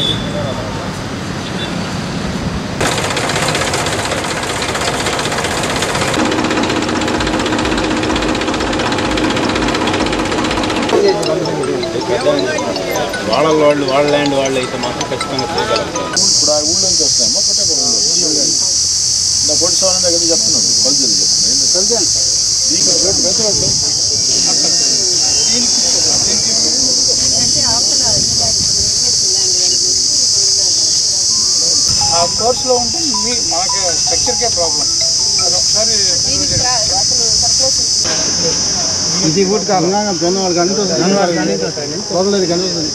వాళ్ళ వాళ్ళు వాళ్ళ ల్యాండ్ వాళ్ళు అయితే మాత్రం ఖచ్చితంగా చేయగలుగుతారు ఇప్పుడు ఆ ఊళ్ళో నుంచి వస్తాయమ్మా పొట్టేపల్లి ఊళ్ళో నా పొట్టి సోనం దగ్గర చెప్తున్నాడు కలిసి చెప్తున్నాడు దీనికి రేటు పెంచవద్దు ఆ కోర్సులో ఉంటే మీ మనకి స్ట్రక్చర్కే ప్రాబ్లం అది ఒకసారి ఇది ఊటి కాదు జొన్నవాడు కనిపిస్తుంది కోదలది కనిపిస్తుంది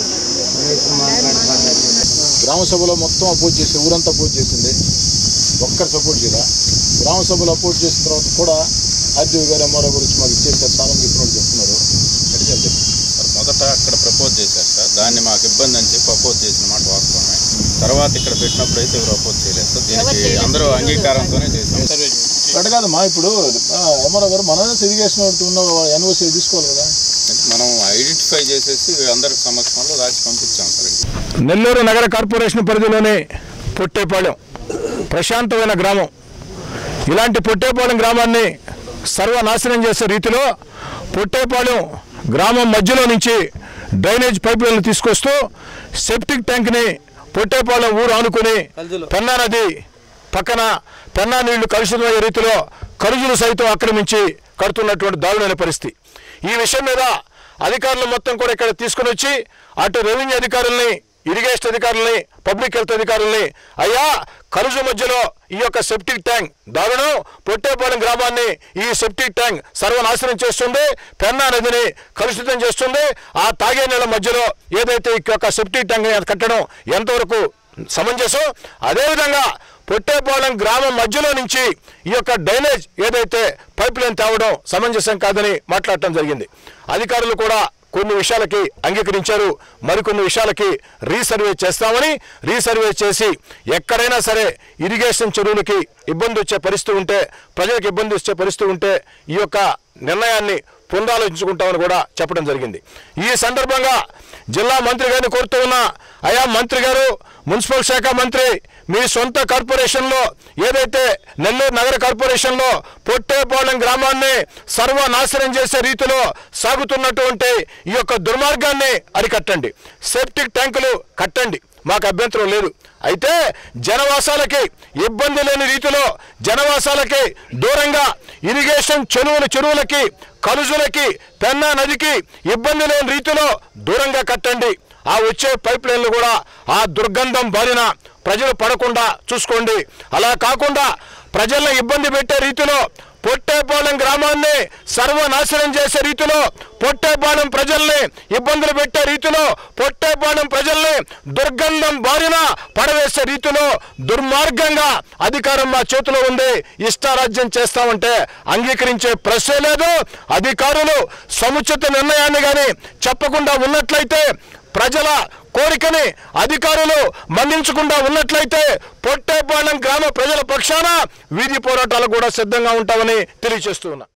గ్రామ సభలో మొత్తం అపోజ్ చేసి ఊరంతా అపోజ్ చేసింది ఒక్కరు సపోర్ట్ చేయరా గ్రామ సభలో అపోజ్ చేసిన తర్వాత కూడా ఆర్టీఓ గారు ఎంఆర్ఓ గురించి మాకు ఇచ్చేసారు సార్ అని చెప్పిన వాళ్ళు చెప్తున్నారు ఎట్లా చెప్పి సార్ మొదట అక్కడ ప్రపోజ్ చేశారు సార్ దాన్ని మాకు ఇబ్బంది అని చెప్పి అపోజ్ చేసిన మాట వాస్తవమే తర్వాత ఇక్కడ పెట్టినప్పుడు అయితే ఎవరు అపోజ్ చేయలేదు సార్ దీనికి అందరూ అంగీకారంతోనే చేశాం అట్ట కాదమ్మా ఇప్పుడు ఎంఆర్ఓ గారు మనమే సెరిగేషన్ ఉన్న ఎన్ఓసీ తీసుకోవాలి కదా అంటే మనం ఐడెంటిఫై చేసేసి అందరి సమక్షంలో రాసి పంపించాం సార్ నెల్లూరు నగర కార్పొరేషన్ పరిధిలోని పొట్టేపాలెం ప్రశాంతమైన గ్రామం ఇలాంటి పొట్టేపాలెం గ్రామాన్ని సర్వనాశనం చేసే రీతిలో పొట్టేపాలెం గ్రామం మధ్యలో నుంచి డ్రైనేజ్ పైపులను తీసుకొస్తూ సెప్టిక్ ట్యాంక్ని పొట్టేపాలెం ఊరు ఆనుకుని పెన్నా నది పక్కన పెన్నా నీళ్లు కలుషితమయ్యే రీతిలో కరుజులు సైతం ఆక్రమించి కడుతున్నటువంటి దారుణమైన పరిస్థితి ఈ విషయం మీద అధికారులు మొత్తం కూడా ఇక్కడ తీసుకుని వచ్చి అటు రెవెన్యూ అధికారుల్ని ఇరిగేషన్ అధికారుల్ని పబ్లిక్ హెల్త్ అధికారుల్ని అయ్యా కరుజు మధ్యలో ఈ యొక్క సెప్టిక్ ట్యాంక్ దారుణం పొట్టేపాలెం గ్రామాన్ని ఈ సెప్టిక్ ట్యాంక్ సర్వనాశనం చేస్తుంది పెన్నా నదిని కలుషితం చేస్తుంది ఆ తాగే నీళ్ళ మధ్యలో ఏదైతే ఈ యొక్క సెప్టిక్ ట్యాంక్ కట్టడం ఎంతవరకు సమంజసం అదేవిధంగా పొట్టేపాలెం గ్రామం మధ్యలో నుంచి ఈ యొక్క డ్రైనేజ్ ఏదైతే పైప్ లైన్ తేవడం సమంజసం కాదని మాట్లాడటం జరిగింది అధికారులు కూడా కొన్ని విషయాలకి అంగీకరించారు మరికొన్ని విషయాలకి రీసర్వే చేస్తామని రీసర్వే చేసి ఎక్కడైనా సరే ఇరిగేషన్ చెరువులకి ఇబ్బంది వచ్చే పరిస్థితి ఉంటే ప్రజలకు ఇబ్బంది వచ్చే పరిస్థితి ఉంటే ఈ యొక్క నిర్ణయాన్ని పునరాలోచించుకుంటామని కూడా చెప్పడం జరిగింది ఈ సందర్భంగా జిల్లా మంత్రి గారిని కోరుతూ ఉన్నా అయా మంత్రి గారు మున్సిపల్ శాఖ మంత్రి మీ సొంత కార్పొరేషన్లో ఏదైతే నెల్లూరు నగర కార్పొరేషన్లో పొట్టేపాలెం గ్రామాన్ని సర్వనాశనం చేసే రీతిలో సాగుతున్నటువంటి ఈ యొక్క దుర్మార్గాన్ని అరికట్టండి సెప్టిక్ ట్యాంకులు కట్టండి మాకు అభ్యంతరం లేదు అయితే జనవాసాలకి ఇబ్బంది లేని రీతిలో జనవాసాలకి దూరంగా ఇరిగేషన్ చెరువుల చెరువులకి కలుజులకి పెన్నా నదికి ఇబ్బంది లేని రీతిలో దూరంగా కట్టండి ఆ వచ్చే పైప్ లైన్లు కూడా ఆ దుర్గంధం బారిన ప్రజలు పడకుండా చూసుకోండి అలా కాకుండా ప్రజలను ఇబ్బంది పెట్టే రీతిలో పొట్టేపాలెం గ్రామాన్ని సర్వనాశనం చేసే రీతిలో పొట్టేపాలెం ప్రజల్ని ఇబ్బందులు పెట్టే రీతిలో పొట్టేపాలెం ప్రజల్ని దుర్గంధం బారిన పడవేసే రీతిలో దుర్మార్గంగా అధికారం మా చేతిలో ఉంది ఇష్టారాజ్యం చేస్తామంటే అంగీకరించే ప్రశ్నే లేదు అధికారులు సముచిత నిర్ణయాన్ని కానీ చెప్పకుండా ఉన్నట్లయితే ప్రజల కోరికని అధికారులు మన్నించకుండా ఉన్నట్లయితే పొట్టేపాలెం గ్రామ ప్రజల పక్షాన వీధి పోరాటాలు కూడా సిద్ధంగా ఉంటామని తెలియజేస్తూ ఉన్నా